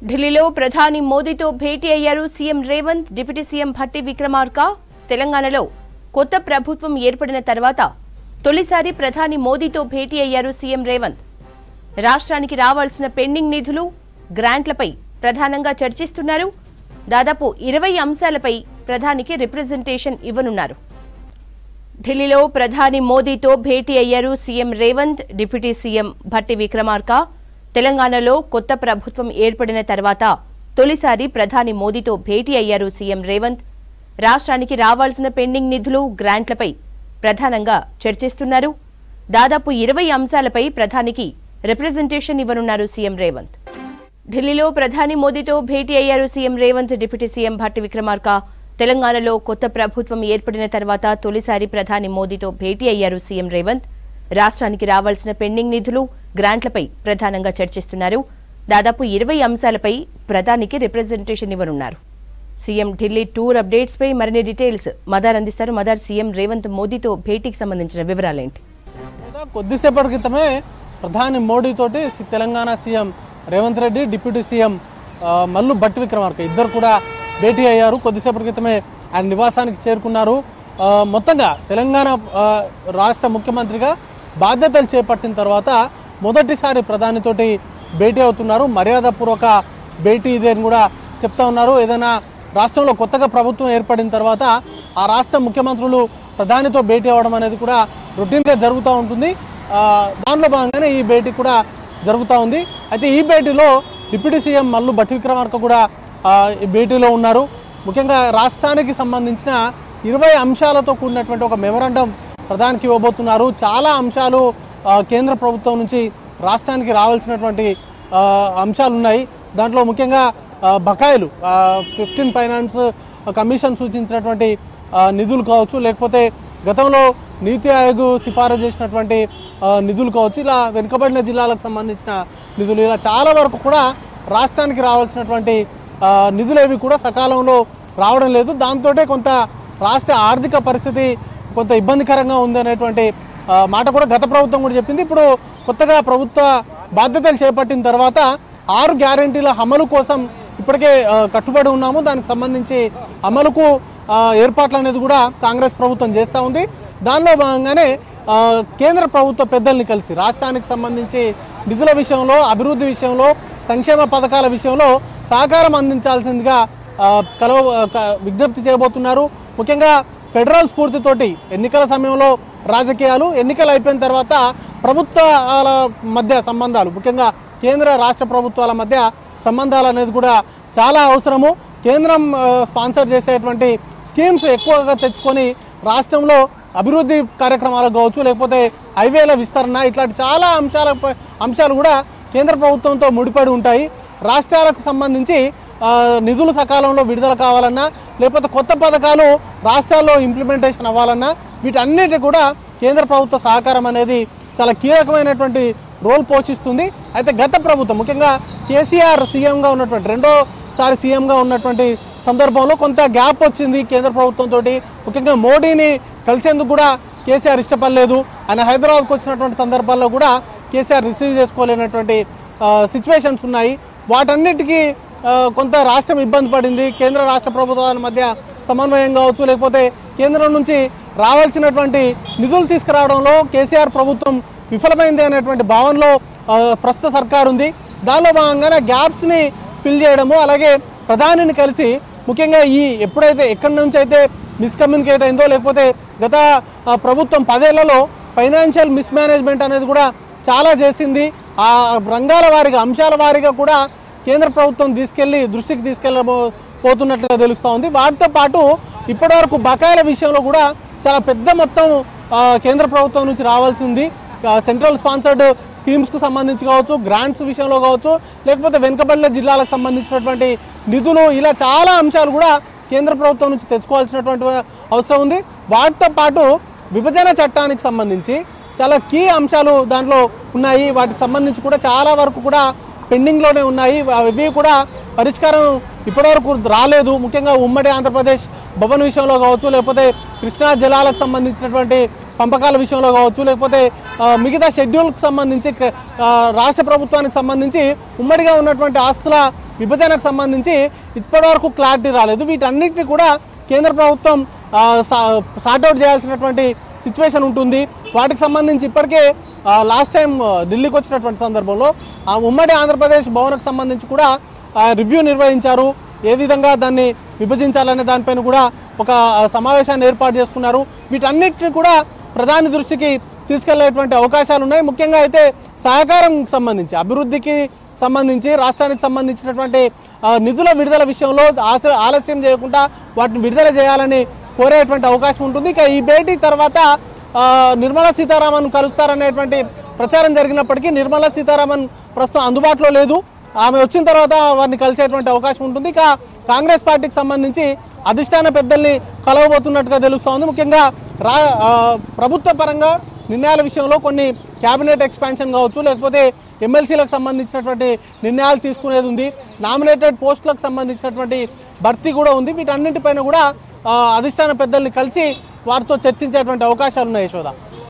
ఢిల్లీలో ప్రధాని మోదీతో భేటీ అయ్యారు CM Revanth deputy CM Bhatti Vikramarka తెలంగాణలో కొత్త ప్రభుత్వం ఏర్పడిన తర్వాత తొలిసారి ప్రధాని మోదీతో భేటీ అయ్యారు సీఎం రేవంత్ రాష్ట్రానికి రావాల్సిన పెండింగ్ నిధులు గ్రాంట్లపై ప్రధానంగా చర్చిస్తున్నారు దాదాపు ఇరవై అంశాలపై ప్రధానికి రిప్రజెంటేషన్ ఇవ్వనున్నారు ఢిల్లీలో ప్రధాని మోదీతో భేటీ అయ్యారు CM Revanth deputy CM Bhatti Vikramarka తెలంగాణలో కొత్త ప్రభుత్వం ఏర్పడిన తర్వాత తొలిసారి ప్రధాని మోదీతో భేటీ అయ్యారు సీఎం రేవంత్ రాష్ట్రానికి రావాల్సిన పెండింగ్ నిధులు గ్రాంట్లపై ప్రధానంగా చర్చిస్తున్నారు దాదాపు ఇరవై అంశాలపై ప్రధానికి రిప్రజెంటేషన్ ఇవ్వనున్నారు సీఎం రేవంత్ ఢిల్లీలో ప్రధాని మోదీతో భేటీ అయ్యారు CM Revanth deputy CM Bhatti Vikramarka తెలంగాణలో కొత్త ప్రభుత్వం ఏర్పడిన తర్వాత తొలిసారి ప్రధాని మోదీతో భేటీ అయ్యారు సీఎం రేవంత్ రాష్ట్రానికి రావాల్సిన పెండింగ్ నిధులు గ్రాంట్లపై ప్రధానంగా చర్చిస్తున్నారు దాదాపు ఇరవై అంశాలపై ప్రధానికి రిప్రజెంటేషన్ ఇవ్వనున్నారు సీఎం ఢిల్లీ టూర్ అప్డేట్స్ పై మరిన్ని డీటెయిల్స్ మదార్ అందిస్తారు మదార్ సీఎం రేవంత్ మోదీతో భేటీకి సంబంధించిన వివరాలేంటి లేదా కొద్దిసేపటి క్రితమే ప్రధాని మోడీ తోటి సి- Telangana CM Revanth Reddy deputy CM ఆ, మల్లు భట్టి విక్రమార్క ఇద్దరు కూడా భేటీ అయ్యారు కొద్దిసేపటి క్రితమే ఆయన నివాసానికి చేరుకున్నారు ఆ, మొత్తంగా తెలంగాణ ఆ, రాష్ట్ర ముఖ్యమంత్రిగా బాధ్యతలు చేపట్టిన తర్వాత మొదటిసారి ప్రధానితోటి భేటీ అవుతున్నారు మర్యాదపూర్వక భేటీ ఇదే అని కూడా చెప్తా ఉన్నారు ఏదైనా రాష్ట్రంలో కొత్తగా ప్రభుత్వం ఏర్పడిన తర్వాత ఆ రాష్ట్ర ముఖ్యమంత్రులు ప్రధానితో భేటీ అవ్వడం అనేది కూడా రొటీన్గా జరుగుతూ ఉంటుంది ఆ, దానిలో భాగంగానే ఈ భేటీ కూడా జరుగుతూ ఉంది అయితే ఈ భేటీలో డిప్యూటీ సీఎం మల్లు భట్టి విక్రమార్క కూడా ఆ, ఈ భేటీలో ఉన్నారు ముఖ్యంగా రాష్ట్రానికి సంబంధించిన ఇరవై అంశాలతో కూడినటువంటి ఒక మెమరాండం ప్రధానికి ఇవ్వబోతున్నారు చాలా అంశాలు ఆ, కేంద్ర ప్రభుత్వం నుంచి రాష్ట్రానికి రావాల్సినటువంటి ఆ, అంశాలు ఉన్నాయి దాంట్లో ముఖ్యంగా ఆ, బకాయిలు ఫిఫ్టీన్ ఫైనాన్స్ కమిషన్ సూచించినటువంటి ఆ, నిధులు కావచ్చు లేకపోతే గతంలో నీతి ఆయోగ్ సిఫారసు చేసినటువంటి ఆ, నిధులు కావచ్చు ఇలా వెనుకబడిన జిల్లాలకు సంబంధించిన నిధులు ఇలా చాలా వరకు కూడా రాష్ట్రానికి రావాల్సినటువంటి ఆ, నిధులేవి కూడా సకాలంలో రావడం లేదు దాంతో కొంత రాష్ట్ర ఆర్థిక పరిస్థితి కొంత ఇబ్బందికరంగా ఉందనేటువంటి ఆ, మాట కూడా గత ప్రభుత్వం కూడా చెప్పింది ఇప్పుడు కొత్తగా ప్రభుత్వ బాధ్యతలు చేపట్టిన తర్వాత ఆరు గ్యారంటీల అమలు కోసం ఇప్పటికే ఆ, కట్టుబడి ఉన్నాము దానికి సంబంధించి అమలుకు ఆ, ఏర్పాట్లు అనేది కూడా కాంగ్రెస్ ప్రభుత్వం చేస్తూ ఉంది దానిలో భాగంగానే ఆ, కేంద్ర ప్రభుత్వ పెద్దల్ని కలిసి రాష్ట్రానికి సంబంధించి నిధుల విషయంలో అభివృద్ధి విషయంలో సంక్షేమ పథకాల విషయంలో సహకారం అందించాల్సిందిగా ఆ, కలవ క- విజ్ఞప్తి చేయబోతున్నారు ముఖ్యంగా ఫెడరల్ స్ఫూర్తితోటి ఎన్నికల సమయంలో రాజకీయాలు ఎన్నికలు అయిపోయిన తర్వాత ప్రభుత్వాల మధ్య సంబంధాలు ముఖ్యంగా కేంద్ర రాష్ట్ర ప్రభుత్వాల మధ్య సంబంధాలు అనేది కూడా చాలా అవసరము కేంద్రం ఆ, స్పాన్సర్ చేసేటువంటి స్కీమ్స్ ఎక్కువగా తెచ్చుకొని రాష్ట్రంలో అభివృద్ధి కార్యక్రమాలకు కావచ్చు లేకపోతే హైవేల విస్తరణ ఇట్లాంటి చాలా అంశాల అంశాలు కూడా కేంద్ర ప్రభుత్వంతో ముడిపడి ఉంటాయి రాష్ట్రాలకు సంబంధించి ఆ, నిధులు సకాలంలో విడుదల కావాలన్నా లేకపోతే కొత్త పథకాలు రాష్ట్రాల్లో ఇంప్లిమెంటేషన్ అవ్వాలన్నా వీటన్నిటి కూడా కేంద్ర ప్రభుత్వ సహకారం అనేది చాలా కీలకమైనటువంటి రోల్ పోషిస్తుంది అయితే గత ప్రభుత్వం ముఖ్యంగా కేసీఆర్ సీఎంగా ఉన్నటువంటి రెండోసారి సీఎంగా ఉన్నటువంటి సందర్భంలో కొంత గ్యాప్ వచ్చింది కేంద్ర ప్రభుత్వంతో ముఖ్యంగా మోడీని కలిసేందుకు కూడా కేసీఆర్ ఇష్టపడలేదు ఆయన హైదరాబాద్కు వచ్చినటువంటి సందర్భాల్లో కూడా కేసీఆర్ రిసీవ్ చేసుకోలేనటువంటి సిచ్యువేషన్స్ ఉన్నాయి వాటన్నిటికీ ఆ, కొంత రాష్ట్రం ఇబ్బంది పడింది కేంద్ర రాష్ట్ర ప్రభుత్వాల మధ్య సమన్వయం కావచ్చు లేకపోతే కేంద్రం నుంచి రావాల్సినటువంటి నిధులు తీసుకురావడంలో కేసీఆర్ ప్రభుత్వం విఫలమైంది అనేటువంటి భావనలో ఆ, ప్రస్తుత సర్కారు ఉంది దానిలో భాగంగానే గ్యాప్స్ని ఫిల్ చేయడము అలాగే ప్రధానిని కలిసి ముఖ్యంగా ఈ ఎప్పుడైతే ఎక్కడి నుంచి అయితే మిస్కమ్యూనికేట్ అయిందో లేకపోతే గత ఆ, ప్రభుత్వం పదేళ్లలో ఫైనాన్షియల్ మిస్మేనేజ్మెంట్ అనేది కూడా చాలా చేసింది ఆ రంగాల వారీగా అంశాల వారీగా కూడా కేంద్ర ప్రభుత్వం తీసుకెళ్లి దృష్టికి తీసుకెళ్ళబో పోతున్నట్లుగా తెలుస్తూ ఉంది వాటితో పాటు ఇప్పటివరకు బకాయిల విషయంలో కూడా చాలా పెద్ద మొత్తం ఆ, కేంద్ర ప్రభుత్వం నుంచి రావాల్సి ఉంది ఆ, సెంట్రల్ స్పాన్సర్డ్ స్కీమ్స్కు సంబంధించి కావచ్చు గ్రాంట్స్ విషయంలో కావచ్చు లేకపోతే వెనుకబడిన జిల్లాలకు సంబంధించినటువంటి నిధులు ఇలా చాలా అంశాలు కూడా కేంద్ర ప్రభుత్వం నుంచి తెచ్చుకోవాల్సినటువంటి అవసరం ఉంది వాటితో పాటు విభజన చట్టానికి సంబంధించి చాలా కీ అంశాలు దాంట్లో ఉన్నాయి వాటికి సంబంధించి కూడా చాలా వరకు కూడా పెండింగ్లోనే ఉన్నాయి అవి కూడా పరిష్కారం ఇప్పటివరకు రాలేదు ముఖ్యంగా ఉమ్మడి ఆంధ్రప్రదేశ్ భవన్ విషయంలో కావచ్చు లేకపోతే కృష్ణా జలాలకు సంబంధించినటువంటి పంపకాల విషయంలో కావచ్చు లేకపోతే ఆ, మిగతా షెడ్యూల్కి సంబంధించి క- ఆ, రాష్ట్ర ప్రభుత్వానికి సంబంధించి ఉమ్మడిగా ఉన్నటువంటి ఆస్తుల విభజనకు సంబంధించి ఇప్పటివరకు క్లారిటీ రాలేదు వీటన్నిటిని కూడా కేంద్ర ప్రభుత్వం సార్ట్అవుట్ చేయాల్సినటువంటి సిచ్యువేషన్ ఉంటుంది వాటికి సంబంధించి ఇప్పటికే లాస్ట్ టైం ఢిల్లీకి వచ్చినటువంటి సందర్భంలో ఆ ఉమ్మడి ఆంధ్రప్రదేశ్ భవన్కు సంబంధించి కూడా రివ్యూ నిర్వహించారు ఏ విధంగా దాన్ని విభజించాలనే దానిపైన కూడా ఒక ఆ, సమావేశాన్ని ఏర్పాటు చేసుకున్నారు వీటన్నిటిని కూడా ప్రధాని దృష్టికి తీసుకెళ్లేటువంటి అవకాశాలు ఉన్నాయి ముఖ్యంగా అయితే సహకారం సంబంధించి అభివృద్ధికి సంబంధించి రాష్ట్రానికి సంబంధించినటువంటి ఆ, నిధుల విడుదల విషయంలో ఆశ- ఆలస్యం చేయకుండా వాటిని విడుదల చేయాలని కోరేటువంటి అవకాశం ఉంటుంది ఇక ఈ భేటీ తర్వాత ఆ, నిర్మలా సీతారామన్ కలుస్తారనేటువంటి ప్రచారం జరిగినప్పటికీ నిర్మలా సీతారామన్ ప్రస్తుతం అందుబాటులో లేదు ఆమె వచ్చిన తర్వాత వారిని కలిసేటువంటి అవకాశం ఉంటుంది ఇక కాంగ్రెస్ పార్టీకి సంబంధించి అధిష్టాన పెద్దల్ని కలవబోతున్నట్టుగా తెలుస్తోంది ముఖ్యంగా రా ఆ, ప్రభుత్వ పరంగా నిర్ణయాల విషయంలో కొన్ని క్యాబినెట్ ఎక్స్పాన్షన్ కావచ్చు లేకపోతే ఎమ్మెల్సీలకు సంబంధించినటువంటి నిర్ణయాలు తీసుకునేది ఉంది నామినేటెడ్ పోస్టులకు సంబంధించినటువంటి భర్తీ కూడా ఉంది వీటన్నింటిపైన కూడా ఆ, అధిష్టాన పెద్దల్ని కలిసి వారితో చర్చించేటువంటి అవకాశాలు ఉన్నాయి యశోద